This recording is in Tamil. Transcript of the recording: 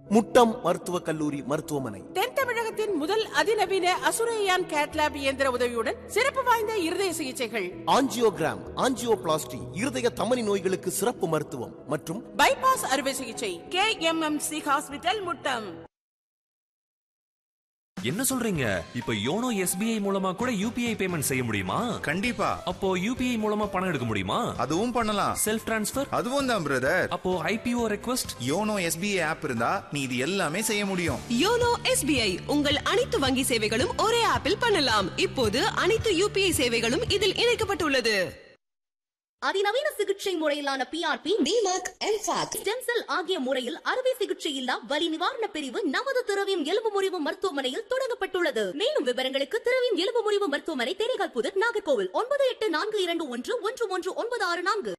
முட்டம் மருத்துவக் கல்லூரி மருத்துவமனை தென் தமிழகத்தின் முதல் அதிநவீன அசுரையான் கேட்லாப் இயந்திர உதவியுடன் சிறப்பு வாய்ந்த இருதய சிகிச்சைகள் ஆஞ்சியோகிராம் ஆஞ்சியோபிளாஸ்டி இருதய தமனி நோய்களுக்கு சிறப்பு மருத்துவம் மற்றும் பைபாஸ் அறுவை சிகிச்சை K M M C hospital Muttam என்ன சொல்றீங்க இப்ப யோனோ எஸ்பிஐ மூலமா கூட யூபிஐ பேமெண்ட் செய்ய முடியுமா கண்டிப்பா அப்போ யூபிஐ மூலமா பணம் எடுக்க முடியுமா அதுவும் பண்ணலாம் செல்ஃப் டிரான்ஸ்ஃபர் அதுவும் தான் பிரதர் அப்போ IPO request YONO SBI app இருந்தா நீ இது எல்லாமே செய்ய முடியும் யோனோ எஸ்பிஐ உங்கள் அனைத்து வங்கி சேவைகளும் ஒரே ஆப்பில் பண்ணலாம் இப்போது அனைத்து யூபிஐ சேவைகளும் இதில் இணைக்கப்பட்டுள்ளது அதிநவீன சிகிச்சை முறையிலான பிஆர்பி டிமாக் எம்ஃபாக் ஸ்டெம் செல் ஆகிய முறையில் அறுவை சிகிச்சை இல்லா வலி நிவாரண பிரிவு நமது திரவியம் எலும்பு முறிவு மருத்துவமனையில் தொடங்கப்பட்டுள்ளது மேலும் விவரங்களுக்கு திரவியம் எலும்பு முறிவு மருத்துவமனை தேனிகால் புதர் நாகர்கோவில் ஒன்பது எட்டு நான்கு இரண்டு ஒன்று ஒன்று ஒன்று ஒன்பது ஆறு நான்கு